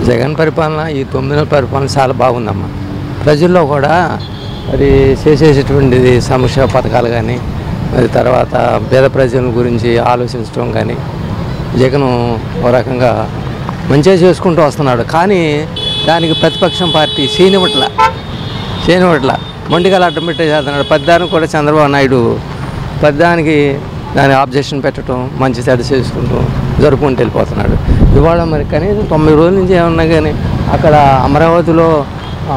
జగన్ పరిపాలన ఈ తొమ్మిది నెలల పరిపాలన చాలా బాగుందమ్మా ప్రజల్లో కూడా మరి చేసేటటువంటిది సంక్షేమ పథకాలు కానీ మరి తర్వాత పేద ప్రజల గురించి ఆలోచించడం కానీ జగన్ ఒక రకంగా మంచిగా చేసుకుంటూ వస్తున్నాడు కానీ దానికి ప్రతిపక్షం పార్టీ సీనివట్ల చేయనివట్ల మొండిగా అడ్డం పెట్టేసేస్తున్నాడు పద్దానికి కూడా చంద్రబాబు నాయుడు పద్దానికి దాని ఆబ్జెక్షన్ పెట్టడం మంచి చెడ్డ చేసుకుంటూ జరుపుకుంటూ వెళ్ళిపోతున్నాడు ఇవాళ మరి కనీసం తొమ్మిది రోజుల నుంచి ఏమన్నా కానీ అక్కడ అమరావతిలో ఆ,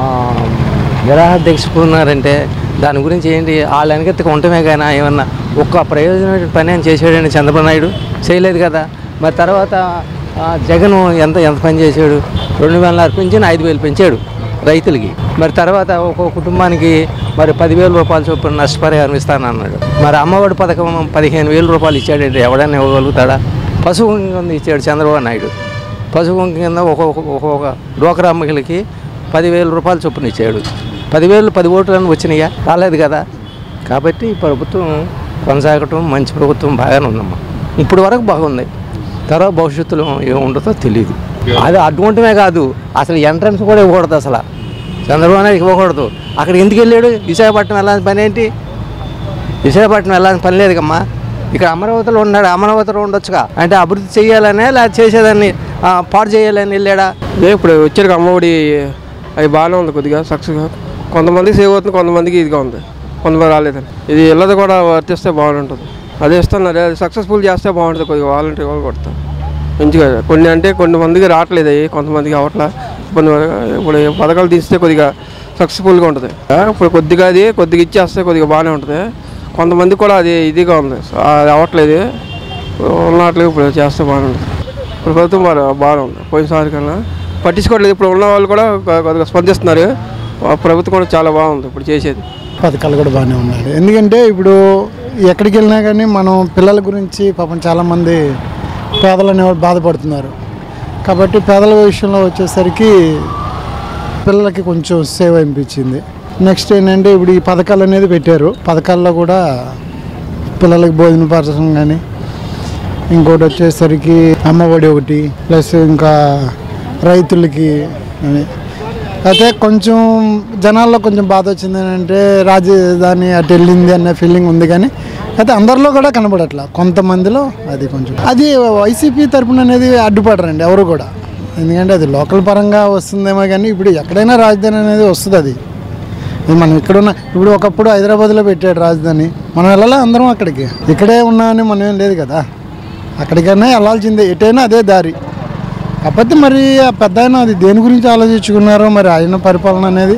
నిరాహార దీక్షకున్నారంటే దాని గురించి ఏంటి వాళ్ళ వెనకెత్తుకు ఉండటమే కానీ ఏమన్నా ఒక్క ప్రయోజనమైన పని అని చేసాడండి చంద్రబాబు నాయుడు చేయలేదు కదా మరి తర్వాత ఆ, జగన్ ఎంత ఎంత పని చేశాడు రెండు వేల అర్పించిన ఐదు వేలు పెంచాడు రైతులకి మరి తర్వాత ఒక్కో కుటుంబానికి మరి పదివేల రూపాయలు చొప్పున నష్టపరిహారం ఇస్తానన్నాడు మరి అమ్మఒడి పథకం పదిహేను వేల రూపాయలు ఇచ్చాడంటే ఎవడైనా ఇవ్వగలుగుతాడా పశువు కింద ఇచ్చాడు చంద్రబాబు నాయుడు పశువు కింద ఒక్కొక్క ఒక్కొక్క డోకరా మహిళకి పదివేల రూపాయలు చొప్పున ఇచ్చాడు పదివేలు పది ఓట్లను వచ్చినాయా రాలేదు కదా కాబట్టి ఈ ప్రభుత్వం కొనసాగటం మంచి ప్రభుత్వం బాగానే ఉందమ్మా ఇప్పుడు వరకు బాగుంది తర్వాత భవిష్యత్తులో ఏముంటుందో తెలియదు అది అడ్డుకుంటమే కాదు అసలు ఎంట్రన్స్ కూడా ఇవ్వకూడదు అసలు చంద్రబాబు నాయుడు ఇవ్వకూడదు అక్కడ ఎందుకు వెళ్ళాడు విశాఖపట్నం వెళ్ళాల్సిన పని ఏంటి విశాఖపట్నం వెళ్ళాల్సిన పని లేదుకమ్మా ఇక్కడ అమరావతిలో ఉన్నాడు అమరావతిలో ఉండొచ్చుగా అంటే అభివృద్ధి చేయాలనే లేదా చేసేదాన్ని ఆ, పాడు చేయాలని వెళ్ళాడా ఇదే ఇప్పుడు వచ్చారు అమ్మఒడి అవి బాగానే ఉంది కొద్దిగా సక్సెస్గా కొంతమందికి సేవ్ అవుతుంది కొంతమందికి ఇదిగా ఉంది కొంతమంది రాలేదని ఇది ఇళ్ళది కూడా వర్తిస్తే బాగుంటుంది అదే ఇస్తున్నారు అది సక్సెస్ఫుల్ చేస్తే బాగుంటుంది కొద్దిగా వాలంటీర్ వాళ్ళు కొడతారు మంచిగా కొన్ని అంటే కొన్ని మందికి రావట్లేదు అవి కొంతమందికి అవట్లా ఇబ్బంది పడగా ఇప్పుడు ఈ పథకాలు తీస్తే కొద్దిగా సక్సెస్ఫుల్గా ఉంటుంది ఆ, ఇప్పుడు కొద్దిగా అది కొద్దిగా ఇచ్చేస్తే కొద్దిగా బాగానే ఉంటుంది కొంతమంది కూడా అది ఇదిగా ఉంది అది అవ్వట్లేదు ఉన్నట్లు ఇప్పుడు చేస్తే బాగానే ఉంటుంది ఇప్పుడు ప్రభుత్వం బాగా బాగానే ఉంది పోయినసారి కన్నా పట్టించుకోవట్లేదు ఇప్పుడు ఉన్న వాళ్ళు కూడా కొ- కొద్దిగా స్పందిస్తున్నారు ఆ ప్రభుత్వం కూడా చాలా బాగుంది ఇప్పుడు చేసేది పథకాలు కూడా బాగానే ఉన్నాయి ఎందుకంటే ఇప్పుడు ఎక్కడికి వెళ్ళినా కానీ మనం పిల్లల గురించి పాపం చాలామంది పేదలు అనేవాళ్ళు బాధపడుతున్నారు కాబట్టి పేదల విషయంలో వచ్చేసరికి పిల్లలకి కొంచెం సేవ్ అనిపించింది నెక్స్ట్ ఏంటంటే ఇప్పుడు ఈ పథకాలు అనేది పెట్టారు పథకాల్లో కూడా పిల్లలకి భోజన పరచడం కానీ ఇంకోటి వచ్చేసరికి అమ్మఒడి ఒకటి ప్లస్ ఇంకా రైతులకి అని అయితే కొంచెం జనాల్లో కొంచెం బాధ వచ్చింది అంటే రాజధాని అటు వెళ్ళింది అనే ఫీలింగ్ ఉంది కానీ అయితే అందరిలో కూడా కనబడట్లా కొంతమందిలో అది కొంచెం అది వైసీపీ తరపున అనేది అడ్డుపడరండి ఎవరు కూడా ఎందుకంటే అది లోకల్ పరంగా వస్తుందేమో కానీ ఇప్పుడు ఎక్కడైనా రాజధాని అనేది వస్తుంది అది ఇది మనం ఇక్కడున్న ఇప్పుడు ఒకప్పుడు హైదరాబాద్లో పెట్టాడు రాజధాని మనం వెళ్ళాలా అందరం అక్కడికి ఇక్కడే ఉన్నామని మనం ఏం లేదు కదా అక్కడికైనా వెళ్ళాల్సిందే ఎటైనా అదే దారి కాకపోతే మరి ఆ పెద్ద ఆయన అది దేని గురించి ఆలోచించుకున్నారో మరి ఆయన పరిపాలన అనేది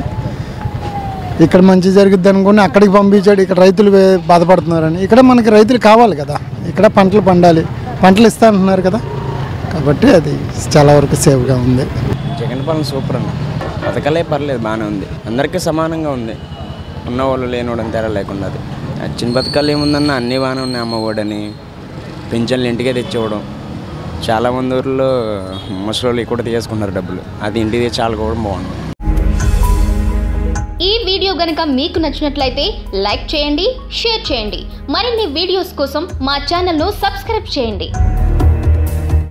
ఇక్కడ మంచి జరుగుద్ది అనుకుని అక్కడికి పంపించాడు ఇక్కడ రైతులు వే- బాధపడుతున్నారని ఇక్కడ మనకి రైతులు కావాలి కదా ఇక్కడ పంటలు పండాలి పంటలు ఇస్తా అంటున్నారు కదా కాబట్టి అది చాలా వరకు సేఫ్గా ఉంది జగన్ పాలన సూపర్ అన్న పథకాలే పర్లేదు బాగానే ఉంది అందరికీ సమానంగా ఉంది ఉన్నవాళ్ళు లేనివాడని తేడా లేకుండా అది వచ్చిన పథకాలు ఏముందన్న అన్నీ బాగానే ఉన్నాయి అమ్మఒడని పింఛన్లు ఇంటికే తెచ్చివ్వడం చాలామంది ఊర్లో ముసలి కూడా తీసుకున్నారు డబ్బులు అది ఇంటికి తెచ్చి వాళ్ళకి కూడా బాగుంది ఈ వీడియో గనుక మీకు నచ్చినట్లయితే లైక్ చేయండి షేర్ చేయండి మరిన్ని వీడియోస్ కోసం మా ఛానల్ను సబ్స్క్రైబ్ చేయండి